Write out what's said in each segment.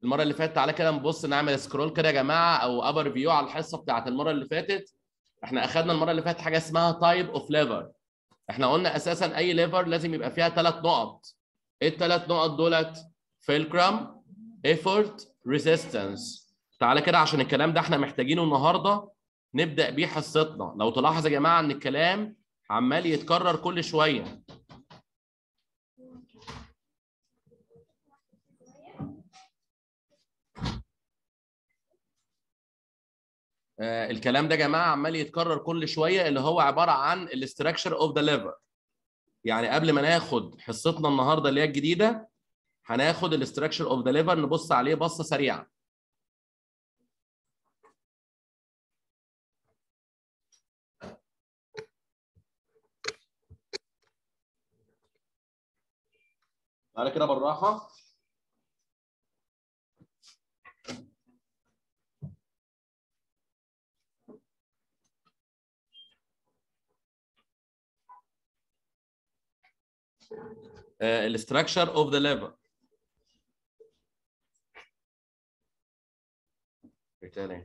المره اللي فاتت تعالى كده نبص نعمل سكرول كده يا جماعه او ابر فيو على الحصه بتاعت المره اللي فاتت احنا اخذنا المره اللي فاتت حاجه اسمها تايب اوف ليفر احنا قلنا اساسا اي ليفر لازم يبقى فيها ثلاث نقط ايه الثلاث نقط دولت فيلكرام ايفورت ريزيستنس تعالى كده عشان الكلام ده احنا محتاجينه النهارده نبدا بيه حصتنا لو تلاحظ يا جماعه ان الكلام عمال يتكرر كل شويه آه الكلام ده يا جماعه عمال يتكرر كل شويه اللي هو عباره عن الاستراكشر اوف ذا ليفر يعني قبل ما ناخد حصتنا النهارده اللي هي الجديده هناخد الاستراكشر اوف ذا ليفر نبص عليه بصه سريعه تعالى كده بالراحه الاستراكشر اوف ذا ليفر تاني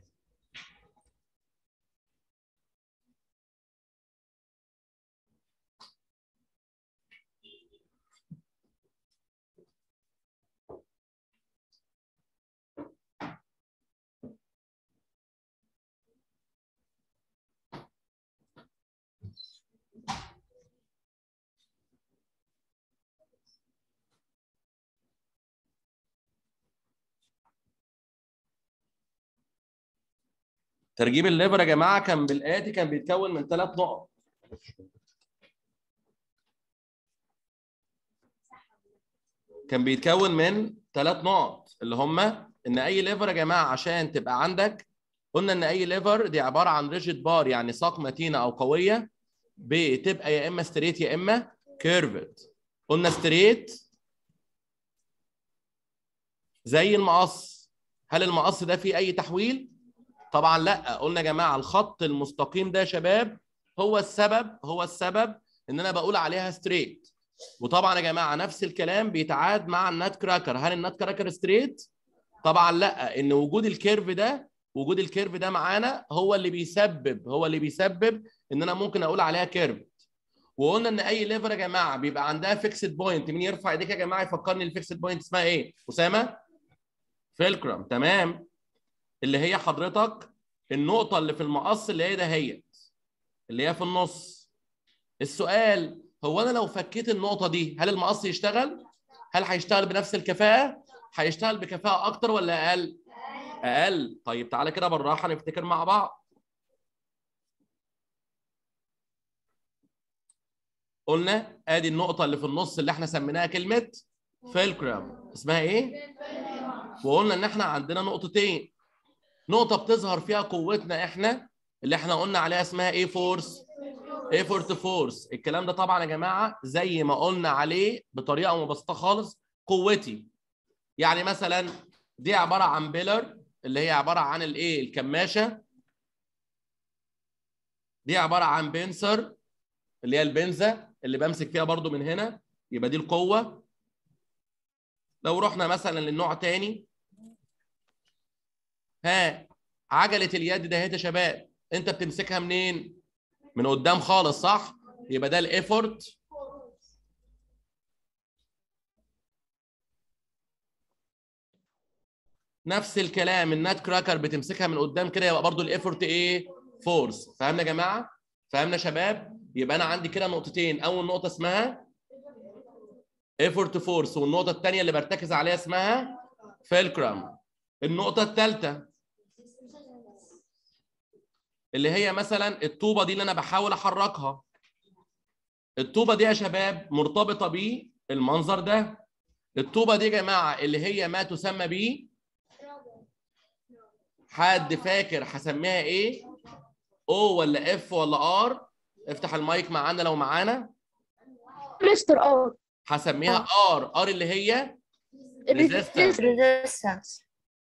ترجيب الليفر يا جماعه كان بالاتي كان بيتكون من ثلاث نقط كان بيتكون من ثلاث نقط اللي هم ان اي ليفر يا جماعه عشان تبقى عندك قلنا ان اي ليفر دي عباره عن ريجيد بار يعني ساق متينه او قويه بتبقى يا اما ستريت يا اما كيرفت قلنا ستريت زي المقص هل المقص ده فيه اي تحويل طبعا لا قلنا يا جماعه الخط المستقيم ده يا شباب هو السبب هو السبب ان انا بقول عليها ستريت وطبعا يا جماعه نفس الكلام بيتعاد مع النات كراكر هل النات كراكر ستريت طبعا لا ان وجود الكيرف ده وجود الكيرف ده معانا هو اللي بيسبب هو اللي بيسبب ان انا ممكن اقول عليها كيرف وقلنا ان اي ليفر يا جماعه بيبقى عندها فيكسد بوينت مين يرفع ايديك يا جماعه يفكرني الفيكسد بوينت اسمها ايه اسامه فيلكرم تمام اللي هي حضرتك النقطة اللي في المقص اللي هي دهيت اللي هي في النص السؤال هو أنا لو فكيت النقطة دي هل المقص يشتغل؟ هل هيشتغل بنفس الكفاءة؟ هيشتغل بكفاءة أكتر ولا أقل؟ أقل طيب تعالى كده بالراحة نفتكر مع بعض قلنا ادي النقطة اللي في النص اللي احنا سميناها كلمة فيلكرام اسمها ايه؟ وقلنا ان احنا عندنا نقطتين نقطة بتظهر فيها قوتنا احنا اللي احنا قلنا عليها اسمها ايه فورس ايه فورت فورس الكلام ده طبعا يا جماعة زي ما قلنا عليه بطريقة مبسطة خالص قوتي يعني مثلا دي عبارة عن بيلر اللي هي عبارة عن الايه الكماشة دي عبارة عن بنسر اللي هي البنزة اللي بمسك فيها برضو من هنا يبقى دي القوة لو رحنا مثلا للنوع تاني ها عجله اليد ده يا شباب انت بتمسكها منين من قدام خالص صح يبقى ده الايفورت نفس الكلام النات كراكر بتمسكها من قدام كده يبقى برضو الايفورت ايه فورس فهمنا يا جماعه فهمنا يا شباب يبقى انا عندي كده نقطتين اول نقطه اسمها ايفورت فورس والنقطه الثانيه اللي برتكز عليها اسمها فيلكرام النقطه الثالثه اللي هي مثلا الطوبه دي اللي انا بحاول احركها الطوبه دي يا شباب مرتبطه بالمنظر ده الطوبه دي يا جماعه اللي هي ما تسمى ب حد فاكر هسميها ايه او ولا اف ولا ار افتح المايك معانا لو معانا مستر ار هسميها ار ار اللي هي resistance. ريزيستنس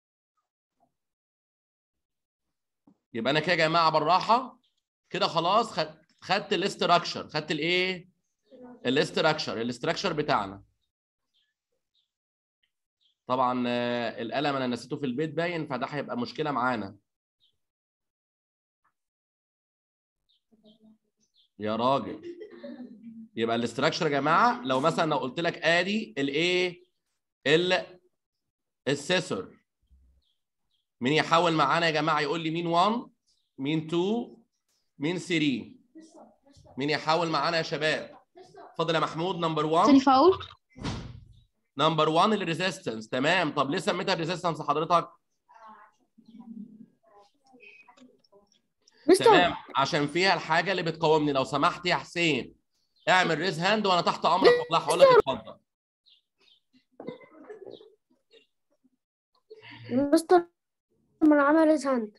يبقى انا كده يا جماعه بالراحه كده خلاص خد- خدت الاستراكشر خدت الايه الاستراكشر الاستراكشر بتاعنا طبعا آه، القلم انا نسيته في البيت باين فده هيبقى مشكله معانا يا راجل يبقى الاستراكشر يا جماعه لو مثلا لو قلت لك ادي الايه ال السيسور مين يحاول معانا يا جماعه يقول لي مين 1 مين 2 مين 3 مين يحاول معانا يا شباب اتفضل يا محمود نمبر 1 تاني فاول نمبر 1 الريزيستنس تمام طب ليه سميتها الريزيستنس حضرتك مستر تمام عشان فيها الحاجه اللي بتقاومني لو سمحت يا حسين اعمل ريز هاند وانا تحت امرك والله هقول لك اتفضل مستر من عمل ريز هاند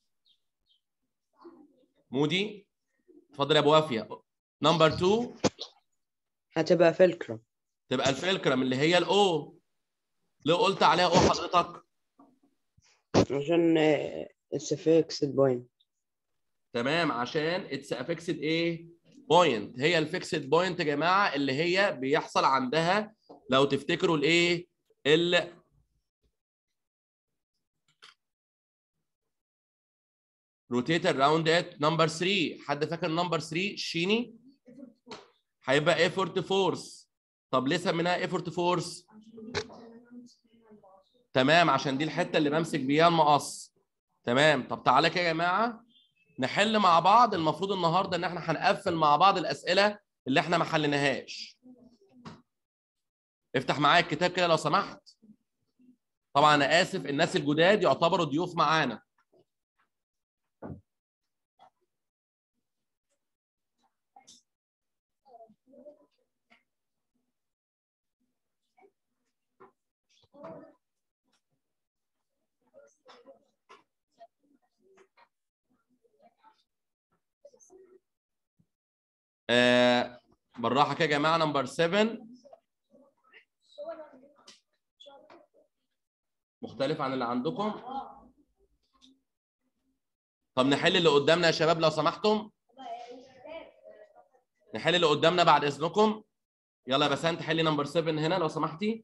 مودي اتفضل يا ابو وافيه نمبر 2 هتبقى فلكرة تبقى الفلكرم اللي هي الاو ليه قلت عليها او حضرتك عشان اتس فيكسد بوينت تمام عشان اتس افكسد ايه بوينت هي الفيكسد بوينت يا جماعه اللي هي بيحصل عندها لو تفتكروا الايه ال روتيتر راوند ات نمبر 3 حد فاكر نمبر 3 شيني هيبقى ايفورت فورس طب ليه سميناها ايفورت فورس تمام عشان دي الحته اللي بمسك بيها المقص تمام طب تعالى كده يا جماعه نحل مع بعض المفروض النهارده ان احنا هنقفل مع بعض الاسئله اللي احنا ما حليناهاش افتح معايا الكتاب كده لو سمحت طبعا انا اسف الناس الجداد يعتبروا ضيوف معانا آه بالراحه كده يا جماعه نمبر 7 مختلف عن اللي عندكم طب نحل اللي قدامنا يا شباب لو سمحتم نحل اللي قدامنا بعد اذنكم يلا يا بسنت حلي نمبر 7 هنا لو سمحتي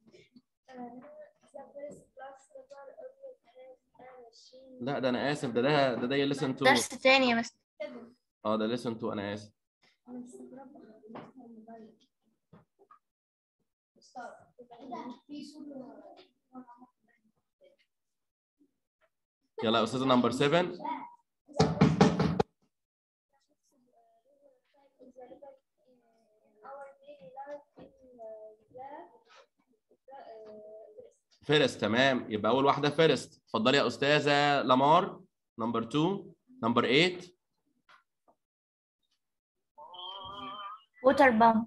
لا ده انا اسف ده ده ده ده listen to درس تاني يا مستر اه ده listen to انا اسف يلا يا استاذه نمبر 7 فيرست تمام يبقى اول واحده فيرست اتفضلي يا استاذه لامار نمبر 2 نمبر 8 ووتر بامب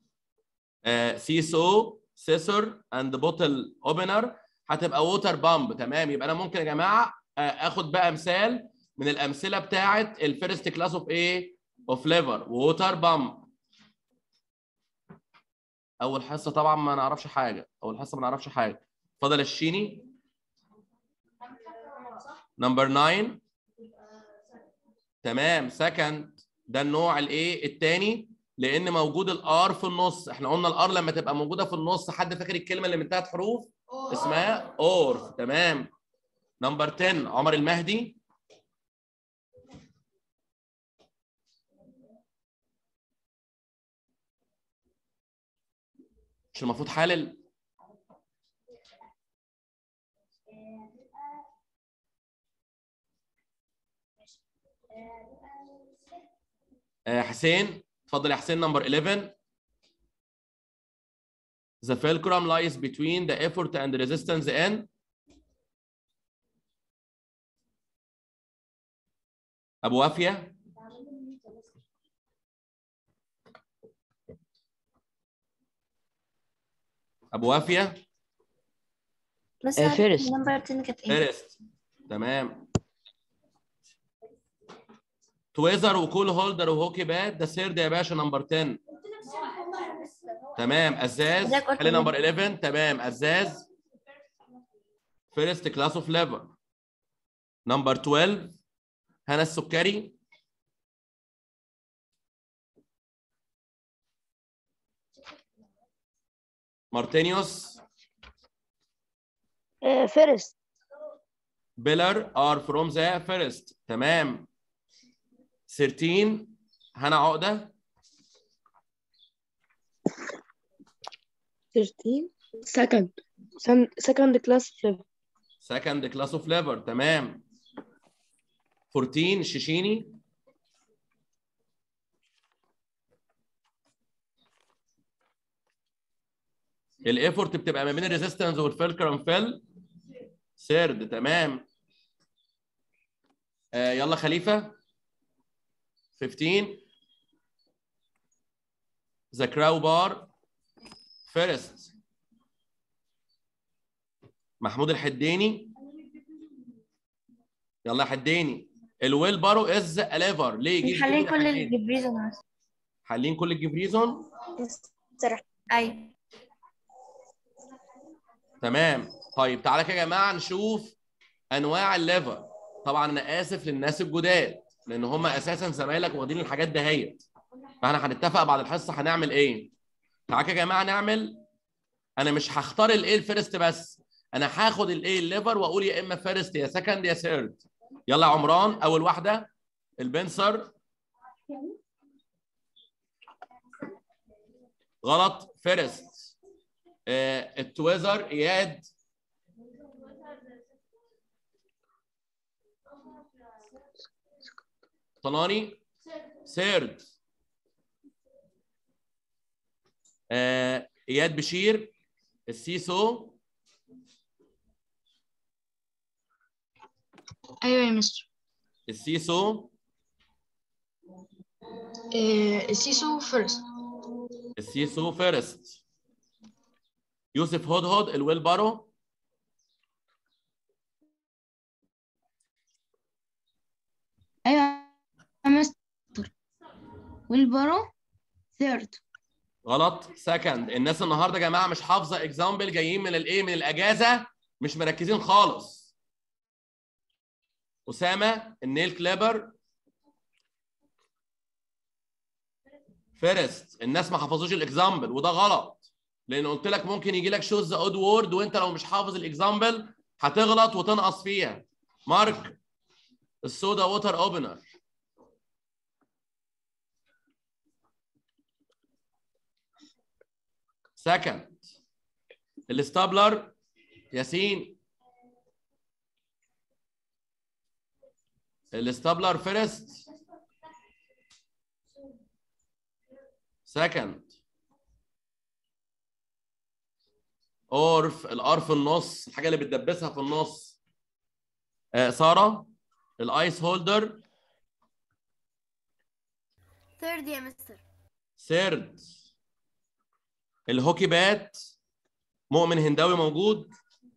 سيسو سيسور اند بوتل اوبنر هتبقى ووتر بامب تمام يبقى انا ممكن يا جماعه آه، اخد بقى مثال من الامثله بتاعه الفيرست كلاس اوف ايه اوف ليفر ووتر بامب اول حصه طبعا ما نعرفش حاجه اول حصه ما نعرفش حاجه اتفضل يا الشيني نمبر 9 تمام سكند ده النوع الايه الثاني لان موجود الار في النص احنا قلنا الار لما تبقى موجوده في النص حد فاكر الكلمه اللي من ثلاث حروف اسمها اورف تمام نمبر 10 عمر المهدي مش المفروض حالل آه، حسين اتفضل يا حسين نمبر 11 The fulcrum lies between the effort and resistance in أبو وافية أبو وافية مستر فيرست. نمبر 10 كانت ايه؟ فيرست تمام تويزر وكول هولدر وهوكي باد ده سيرد يا باشا نمبر 10 تمام ازاز حضرتك قلت خلي مين؟ نمبر 11 تمام ازاز فيرست كلاس اوف ليفر نمبر 12 هنا السكري مارتينيوس فيرست pillar are from the first تمام 13 هنا عقدة 13 second second class flavor second class of flavor تمام 14 الشيشيني الايفورت بتبقى ما بين الريزيستنس والفلكرم فيل سيرد تمام آه يلا خليفه 15 ذا كراو بار فيرست محمود الحديني يلا يا حديني الويل بارو از ليفر ليه جيب خليه جيب كل حديني. الجبريزون حالين كل الجبريزون ايوه تمام طيب تعالى كده يا جماعه نشوف انواع الليفر طبعا انا اسف للناس الجداد لان هم اساسا زمايلك واخدين الحاجات دهيت فاحنا هنتفق بعد الحصه هنعمل ايه تعالى كده يا جماعه نعمل انا مش هختار الايه الفيرست بس انا هاخد الايه الليفر واقول يا اما فيرست يا سكند يا ثيرد يلا يا عمران اول واحده البنسر غلط فيرست آه التويزر اياد طناني سيرد آه اياد بشير السيسو ايوه يا مستر السيسو إيه السيسو فيرست السيسو فيرست يوسف هدهد الويل بارو ايوه يا مستر والبارو ثيرد غلط سكند الناس النهارده يا جماعه مش حافظه اكزامبل جايين من الايه من الاجازه مش مركزين خالص اسامه النيل كليبر فيرست الناس ما حفظوش الاكزامبل وده غلط لان قلت لك ممكن يجي لك شوز ذا اود وورد وانت لو مش حافظ الاكزامبل هتغلط وتنقص فيها مارك السودا ووتر اوبنر سكند الاستابلر ياسين الاستابلر فيرست سكند اورف الار في النص الحاجه اللي بتدبسها في النص آه ساره الايس هولدر ثيرد يا مستر سيرد الهوكي بات مؤمن هنداوي موجود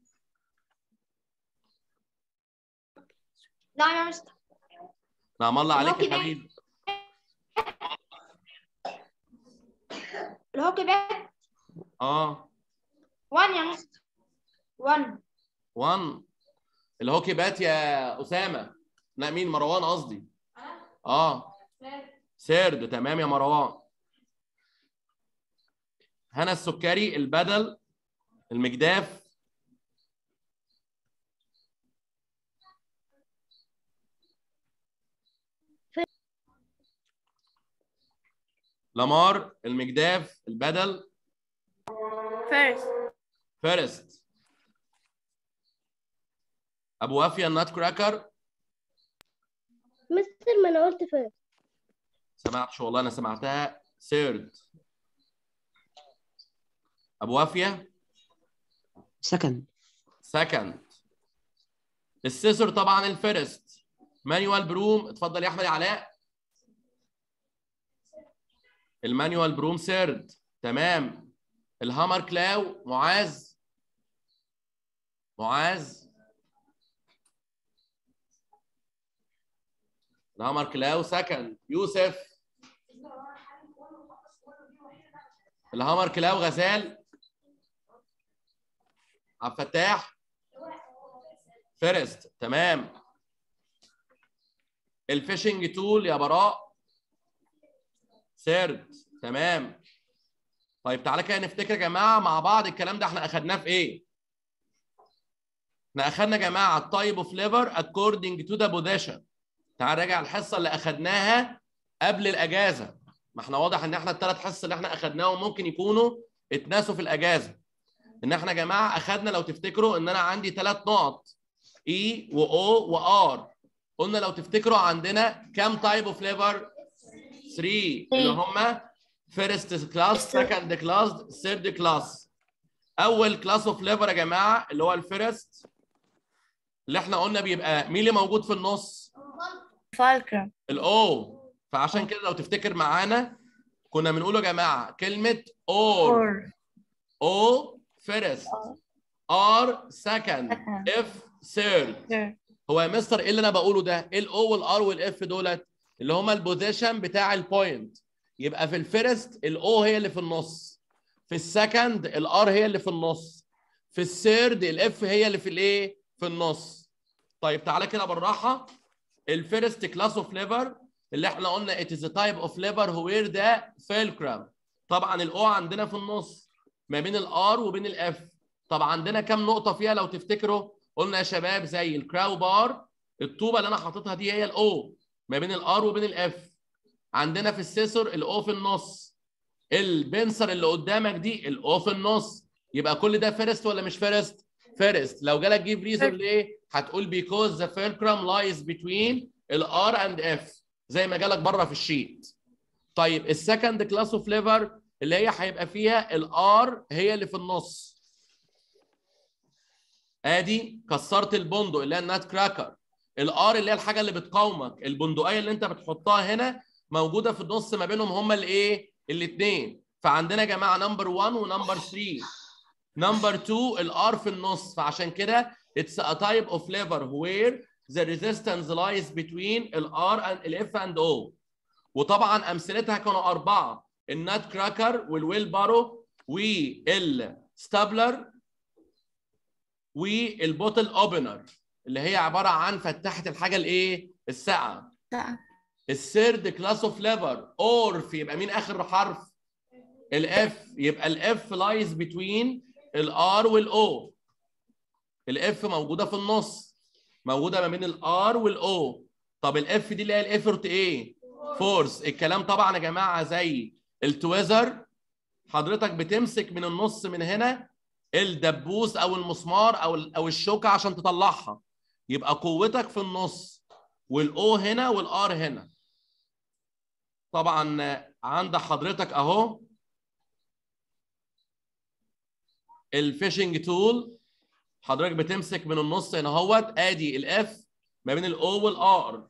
نعم يا مستر نعم الله عليك الهوكي يا بات. حبيبي الهوكي بات اه 1 يا مستر 1 1 الهوكي بات يا اسامه لا مين مروان قصدي اه سيرد تمام يا مروان هنا السكري البدل المجداف لامار المجداف البدل فيرست فيرست ابو وافيه النات كراكر مستر ما انا قلت فيرست سمعتش والله انا سمعتها سيرد ابو وافيه second سكند السيسور طبعا الفيرست مانيوال بروم اتفضل يا احمد يا علاء المانيوال بروم سيرد تمام الهامر كلاو معاذ معاذ الهامر كلاو سكند يوسف الهامر كلاو غزال عبد الفتاح فيرست تمام الفيشنج تول يا براء سيرد تمام طيب تعالى كده نفتكر يا جماعه مع بعض الكلام ده احنا اخدناه في ايه احنا اخدنا يا جماعه التايب اوف ليفر according to the position تعال راجع الحصه اللي اخدناها قبل الاجازه ما احنا واضح ان احنا الثلاث حصص اللي احنا اخدناهم ممكن يكونوا اتناسوا في الاجازه ان احنا يا جماعه اخدنا لو تفتكروا ان انا عندي ثلاث نقط اي واو وار قلنا لو تفتكروا عندنا كام تايب اوف ليفر 3 اللي هم فيرست كلاس سكند كلاس ثيرد كلاس اول كلاس اوف ليفر يا جماعه اللي هو الفيرست اللي احنا قلنا بيبقى مين اللي موجود في النص فالكرم الاو فعشان كده لو تفتكر معانا كنا بنقول يا جماعه كلمه اور or او فيرست ار سكند second اف ثيرد third هو يا مستر ايه اللي انا بقوله ده؟ ايه الاو والار والاف دولت؟ اللي هما البوزيشن بتاع البوينت يبقى في الفيرست الاو هي اللي في النص في السكند الار هي اللي في النص في الثيرد الاف هي اللي في الايه؟ في النص طيب تعالى كده بالراحه الفيرست كلاس اوف ليفر اللي احنا قلنا it is a type of liver where the fulcrum طبعا الاو عندنا في النص ما بين الار وبين الاف طب عندنا كام نقطه فيها لو تفتكروا قلنا يا شباب زي الكراو بار الطوبه اللي انا حاططها دي هي الاو ما بين الار وبين الاف عندنا في السيسور الاو في النص البنسر اللي قدامك دي الاو في النص يبقى كل ده فيرست ولا مش فيرست فيرست لو جالك جيب ريزون ليه هتقول because the fulcrum lies between الار اند اف زي ما جالك بره في الشيت طيب السكند كلاس اوف ليفر اللي هي هيبقى فيها الار هي اللي في النص ادي كسرت البندق اللي هي النات كراكر الار اللي هي الحاجه اللي بتقاومك البندقيه اللي انت بتحطها هنا موجوده في النص ما بينهم هما الايه الاثنين فعندنا يا جماعه نمبر 1 ونمبر 3 نمبر 2 الار في النص فعشان كده it's a type of lever where the resistance lies between الار and الاف and O وطبعا امثلتها كانوا اربعه النات كراكر والويل بارو والستابلر والبوتل اوبنر اللي هي عباره عن فتحه الحاجه الايه الساقعه ساقعة. الثيرد كلاس اوف ليفر اورف يبقى مين اخر حرف الاف يبقى الاف لايز بتوين الار والاو الاف موجوده في النص موجوده ما بين الار والاو طب الاف دي اللي هي الافورت ايه فورس الكلام طبعا يا جماعه زي التويزر حضرتك بتمسك من النص من هنا الدبوس او المسمار او او الشوكه عشان تطلعها يبقى قوتك في النص والاو هنا والار هنا طبعا عند حضرتك اهو الفيشنج تول حضرتك بتمسك من النص هنا اهوت ادي الاف ما بين الاو والار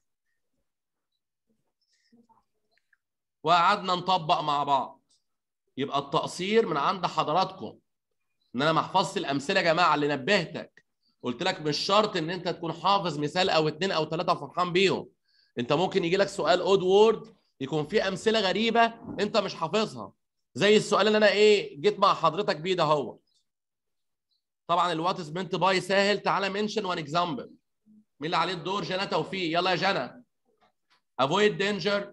وقعدنا نطبق مع بعض يبقى التقصير من عند حضراتكم ان انا ما حفظت الامثله يا جماعه اللي نبهتك قلت لك مش شرط ان انت تكون حافظ مثال او اتنين او ثلاثه فرحان بيهم انت ممكن يجي لك سؤال اود وورد يكون فيه امثله غريبه انت مش حافظها زي السؤال اللي انا ايه جيت مع حضرتك بيه ده هو طبعا الوات از مينت باي سهل تعالى منشن وان اكزامبل مين اللي عليه الدور جنى توفيق يلا يا جنى avoid danger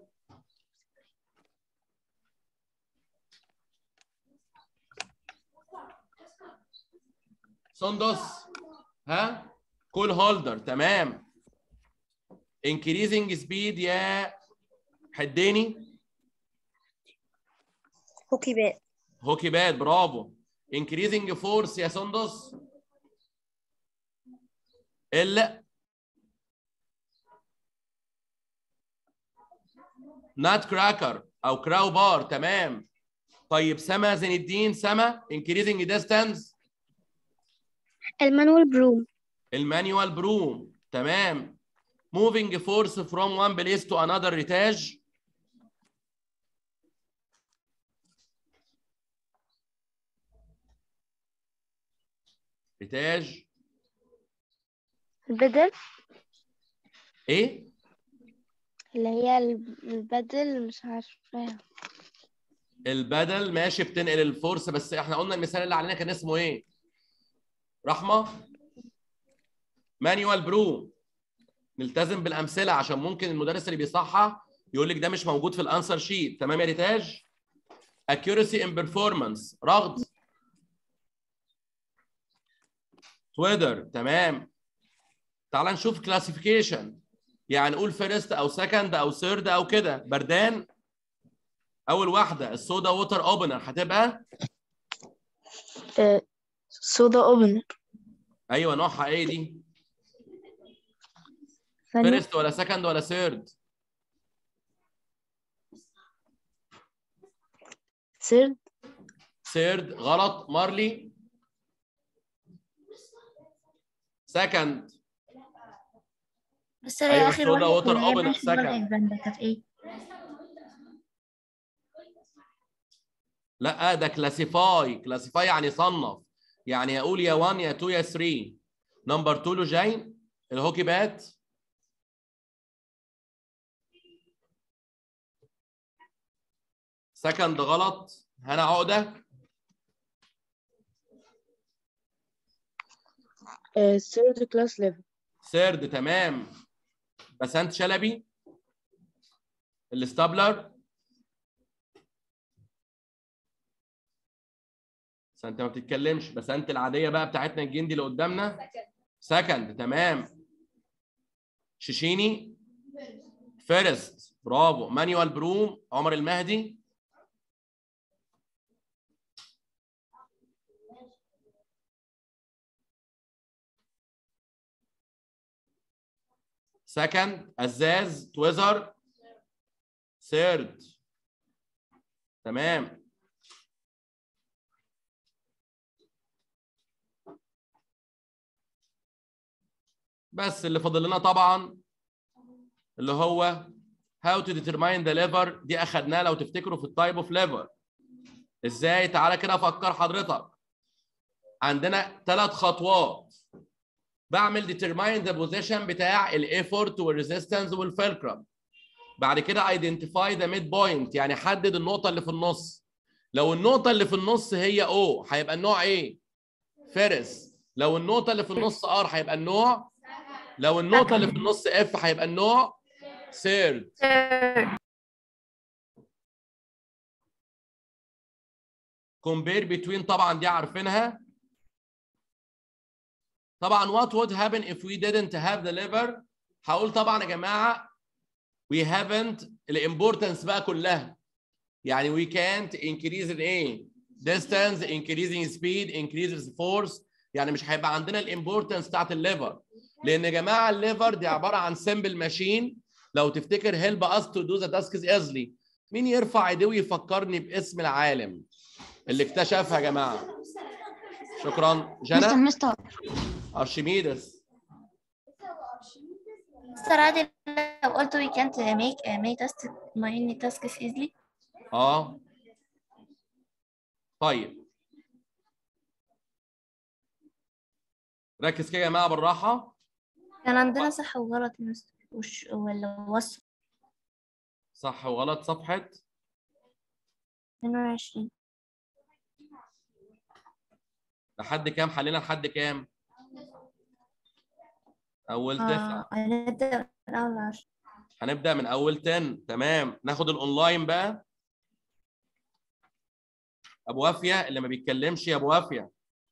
سندس ها كول هولدر تمام increasing speed يا حديني هوكي بات هوكي باد برافو increasing force يا سندس ال نات كراكر او كراو بار تمام طيب سما زين الدين سما increasing distance المانوال بروم المانيوال بروم تمام moving force from one place to another ريتاج ريتاج البدل ايه اللي هي البدل مش عارفاها البدل ماشي بتنقل الفورس بس احنا قلنا المثال اللي علينا كان اسمه ايه رحمه مانيوال بروم نلتزم بالامثله عشان ممكن المدرس اللي بيصحح يقول لك ده مش موجود في الانسر شيت تمام يا ريتاج accuracy in performance رغد تويتر تمام تعال نشوف كلاسيفيكيشن يعني نقول فيرست او سكند او ثيرد او كده بردان اول واحده الصودا ووتر اوبنر هتبقى soda opener ايوه نوعها ايه دي ثانية فيرست ولا سكند ولا ثيرد third ثيرد غلط مارلي سكند بس هي أيوة، آخر الصودا واحدة ووتر اللي هي أوبنر، بنت بره سكند. الباندا كانت إيه؟ لا ده كلاسيفاي كلاسيفاي يعني صنف يعني اقول يا 1 يا 2 يا 3 نمبر 2 له جاي الهوكي بات سكند غلط هنا عقده uh, third class level سيرد تمام بسنت شلبي الاستابلر بس انت ما بتتكلمش بس انت العاديه بقى بتاعتنا الجندي اللي قدامنا سكند تمام شيشيني فيرست برافو مانوال بروم عمر المهدي سكند ازاز تويزر ثيرد تمام بس اللي فاضل لنا طبعا اللي هو how to determine the lever دي اخدناها لو تفتكروا في التايب اوف lever ازاي تعالى كده افكر حضرتك عندنا ثلاث خطوات بعمل determine the position بتاع الايفورت والريزيستنس والفلكرم بعد كده identify the midpoint يعني حدد النقطه اللي في النص لو النقطه اللي في النص هي او هيبقى النوع ايه فيرس لو النقطه اللي في النص ار هيبقى النوع لو النقطه اللي في النص اف هيبقى النوع ثيرد compare between طبعا دي عارفينها طبعا what would happen if we didn't have the lever هقول طبعا يا جماعه we haven't الامبورتنس بقى كلها يعني we can't increase in ايه distance increasing speed increases force يعني مش هيبقى عندنا الامبورتنس بتاعت الليفر لان يا جماعه الليفر دي عباره عن سمبل ماشين لو تفتكر هيلب اس تو دو ذا تاسكس ايزلي مين يرفع ايديه ويفكرني باسم العالم اللي اكتشفها يا جماعه شكرا مستر جنى مستر ارشميدس مستر عادل لو قلت we can't make uh, many tasks many tasks easily اه طيب ركز كده يا جماعه بالراحه كان عندنا صح وغلط يا مستر وش ولا وصف صح وغلط صفحه 22 لحد كام حلينا لحد كام اول تسعة آه هنبدأ من أول عشرة هنبدا من اول 10 تمام ناخد الاونلاين بقى ابو وافيه اللي ما بيتكلمش يا ابو وافيه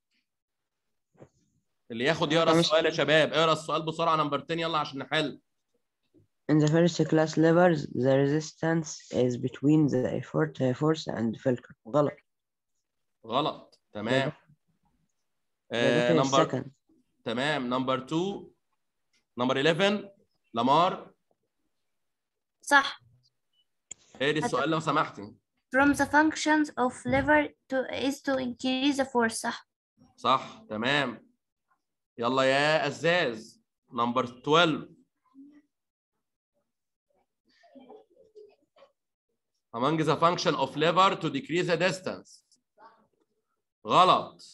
اللي ياخد يقرا ماشي. السؤال يا شباب اقرا السؤال بسرعه نمبر 10 يلا عشان نحل In the first class levers, the resistance is between the effort force and fulcrum. غلط. غلط تمام ده آه كده نمبر second. تمام نمبر 2 نمبر 11 لامار صح اقري السؤال لو سمحتي from the functions of lever to is to increase the force صح صح تمام يلا يا ازاز نمبر 12 among the function of lever to decrease the distance غلط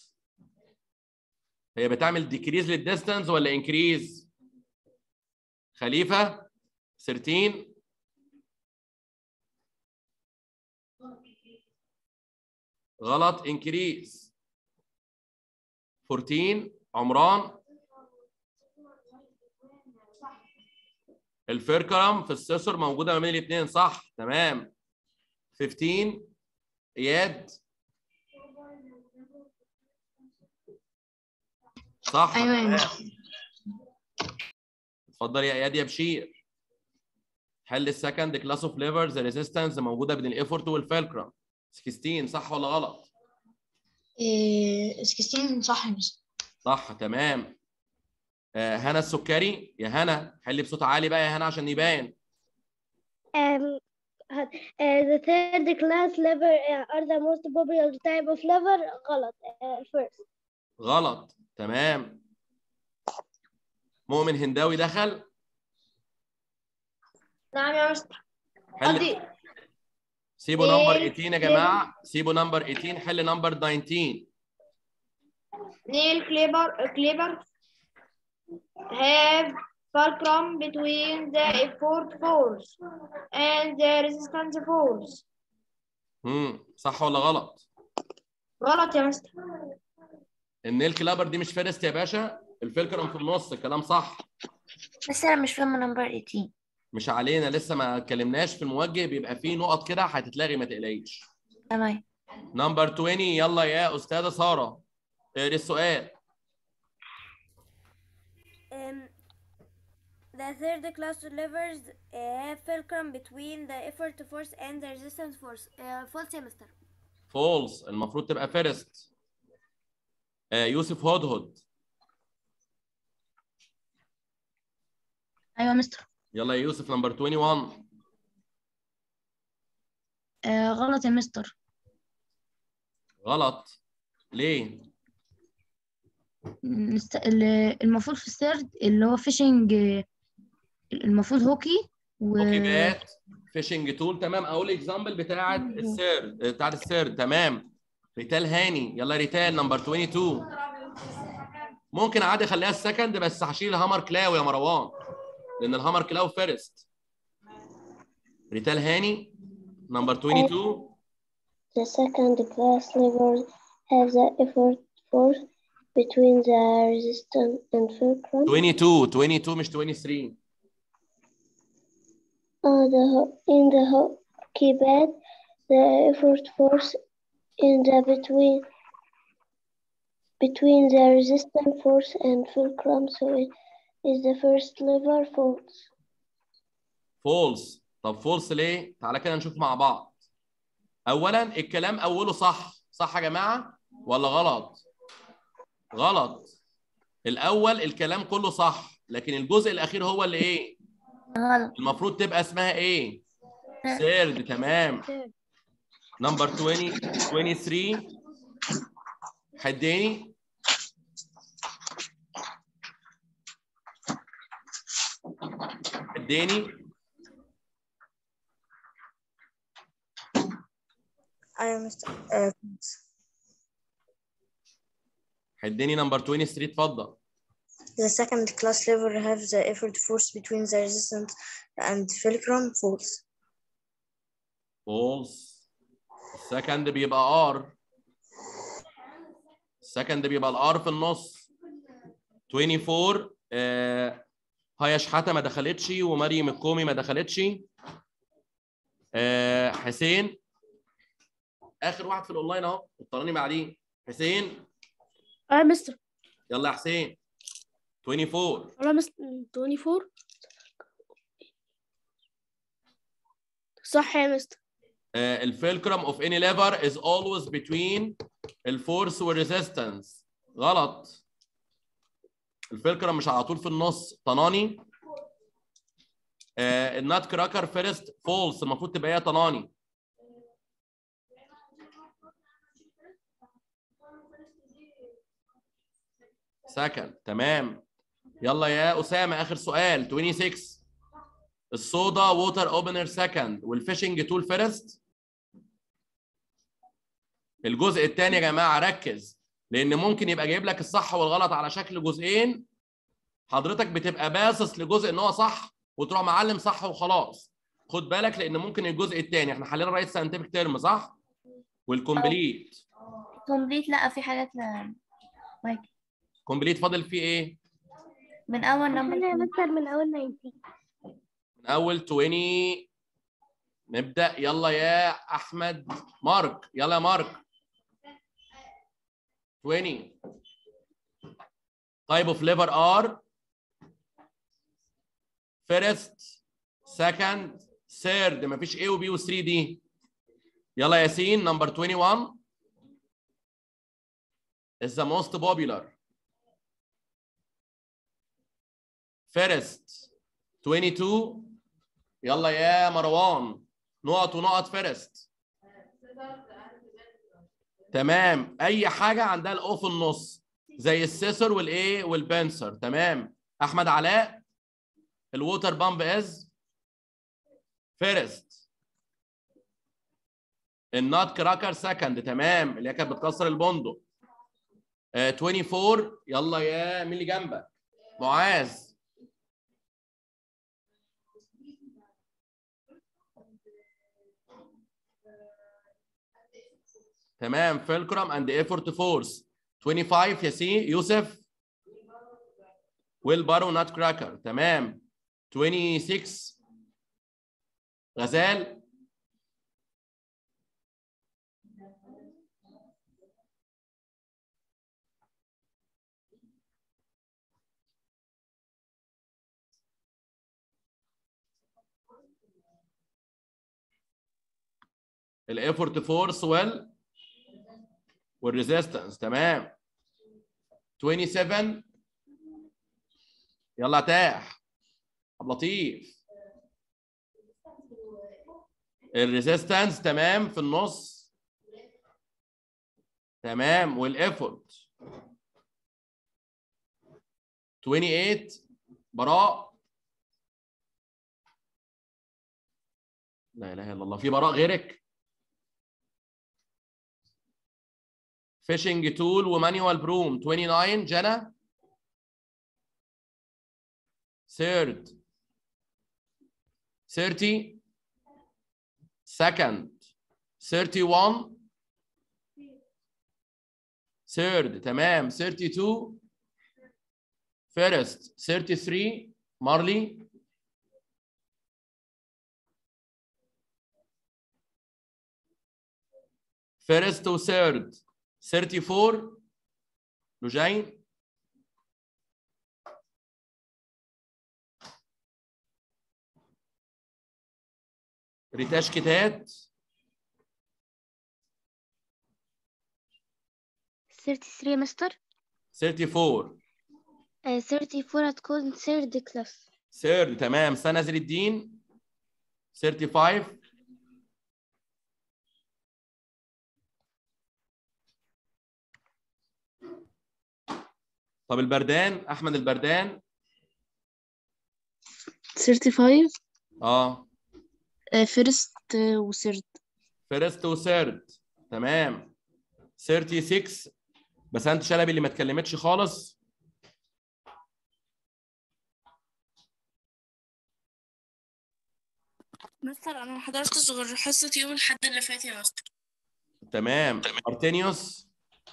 هي بتعمل decrease للديستانس ولا increase خليفة 13 غلط increase 14 عمران الفيركرم في السيسور موجوده ما بين الاثنين صح تمام 15 اياد صح أيوة يا تمام. مستر. اتفضل يا اياد يا بشير حل السكند كلاس اوف ليفرز ريزيستنس موجوده بين الايفورت والفالكرم 16 صح ولا غلط؟ إيه 16 صح يا مستر صح تمام آه هنا السكري يا هنا حل بصوت عالي بقى يا هنا عشان يبان Um, uh, the third class liver uh, are the most popular type of liver غلط uh, first غلط تمام مؤمن هنداوي دخل نعم يا مستر حل قصدي سيبوا إيه، نمبر 18 يا جماعه سيبوا نمبر 18 حل نمبر 19 نيل كليبر كليبر have fulcrum between the effort force and the resistance force امم صح ولا غلط؟ غلط يا مستر النيل كلابر دي مش فيرست يا باشا الفلكرم في النص الكلام صح بس انا مش فاهمه نمبر 18 مش علينا لسه ما اتكلمناش في الموجه بيبقى فيه نقط كده هتتلغي ما تقلقيش تمام نمبر 20 يلا يا استاذه ساره اقري السؤال Um, the third class levers uh, have fulcrum between the effort force and the resistance force. Uh, false يا مستر. فولس المفروض تبقى فيرست آه يوسف هدهد أيوة يا مستر يلا يا يوسف نمبر 21 آه غلط يا مستر غلط ليه؟ نست... ال- المفروض في السرد اللي هو فيشنج المفروض هوكي و اوكي بات فيشنج تول تمام اقول اكزامبل بتاعه السير بتاعه السير تمام ريتال هاني يلا ريتال نمبر 22 ممكن عادي اخليها السكند بس هشيل هامر كلاو يا مروان لان الهامر كلاو فيرست ريتال هاني نمبر 22 The second class levers have the effort force between the resistance and fulcrum. 22 22 مش 23 Uh, the, ho- in the hockey pad, the effort force in the between between the resistance force and fulcrum, so it is the first lever false. فولس طب فولس ليه؟ تعالى كده نشوف مع بعض. أولاً الكلام أوله صح، صح يا جماعة؟ ولا غلط؟ غلط. الأول الكلام كله صح، لكن الجزء الأخير هو اللي إيه؟ غلط المفروض تبقى اسمها إيه؟ سيرد تمام. نمبر 20 23 حداني حداني أيوة مستر آه، حداني نمبر 23 اتفضل. The second class lever have the effort force between the resistance and fulcrum false. فولس السكند بيبقى ار السكند بيبقى الار في النص 24 آه هيا شحاته ما دخلتش ومريم الكومي ما دخلتش آه حسين اخر واحد في الاونلاين اهو اضطرني بعدين حسين اه مستر يلا يا حسين 24 والله مستر 24 صح يا مستر uh, الفيلكرم of any lever is always between الفورس والريزيستنس غلط الفيلكرم مش على طول في النص طناني آه النات كراكر فيرست فولس المفروض تبقى هي طناني سكند تمام يلا يا اسامه اخر سؤال 26 الصودا ووتر اوبنر سكند والفيشنج تول فيرست الجزء الثاني يا جماعه ركز لان ممكن يبقى جايب لك الصح والغلط على شكل جزئين حضرتك بتبقى باصص لجزء ان هو صح وتروح معلم صح وخلاص خد بالك لان ممكن الجزء الثاني احنا حلينا رايت ساينتفك ترم صح والكومبليت كومبليت لا في حاجات لا واجب كومبليت فاضل فيه ايه من اول أنا يا نمبر مستر من أول 19 من اول 20 نبدا يلا يا احمد مارك يلا يا مارك 20 type of liver are first second third مفيش A و B و 3 دي يلا ياسين number 21 is the most popular first 22 يلا يا مروان نقط ونقط فيرست تمام اي حاجه عندها الاو في النص زي السيسور والايه والبنسر تمام احمد علاء الووتر بامب از فيرست النوت كراكر سكند تمام اللي هي كانت بتكسر البندق آه 24 يلا يا مين اللي جنبك معاذ تمام فيلكرم اند ايفورت فورس 25 ياسين يوسف ويل بارو نات كراكر تمام 26 غزال الايفورت فورس ويل والريزيستنس تمام 27 يلا تاح عبد اللطيف الريزيستنس تمام في النص تمام والافورت 28 براء لا اله الا الله في براء غيرك فيشنج تول ومانيوال بروم 29 جنى ثيرد 30 second 31 third تمام 32 first 33 مارلي first و third 34 لجين ريتاش كتات 33 مستر 34 آه، 34 هتكون third class third تمام سنة زين الدين 35 طب البردان احمد البردان 35 اه فيرست وثيرد فيرست وثيرد تمام 36 بسنت شلبي اللي ما اتكلمتش خالص مستر انا ما حضرتش غير حصة يوم الحد اللي فات يا مستر تمام ارتينيوس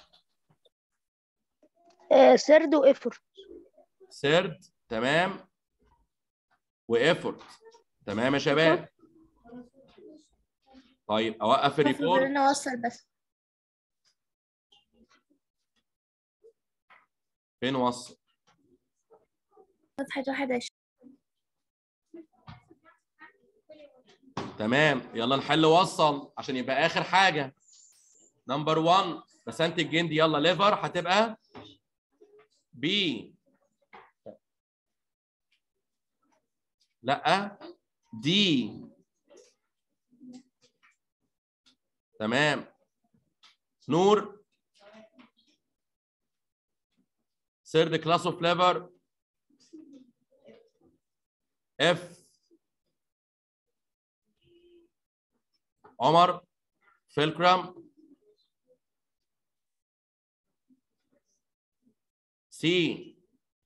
سرد وإفر سيرد تمام وايفورت تمام يا شباب طيب اوقف الريكورد انا اوصل بس فين وصل صفحة واحد عشرين تمام يلا نحل وصل عشان يبقى اخر حاجه نمبر 1 بسنت الجندي يلا ليفر هتبقى بي لا دي تمام نور third class of flavor F عمر فيلكرام سي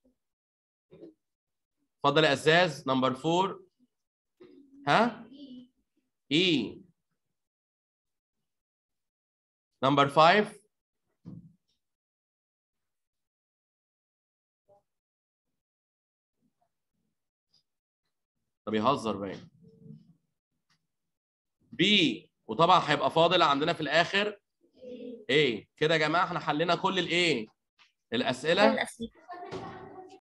اتفضل يا أزاز نمبر 4 ها اي نمبر 5 طب يهزر باين بي وطبعا هيبقى فاضل عندنا في الاخر ايه كده يا جماعه احنا حلينا كل الايه الاسئله الأسئلة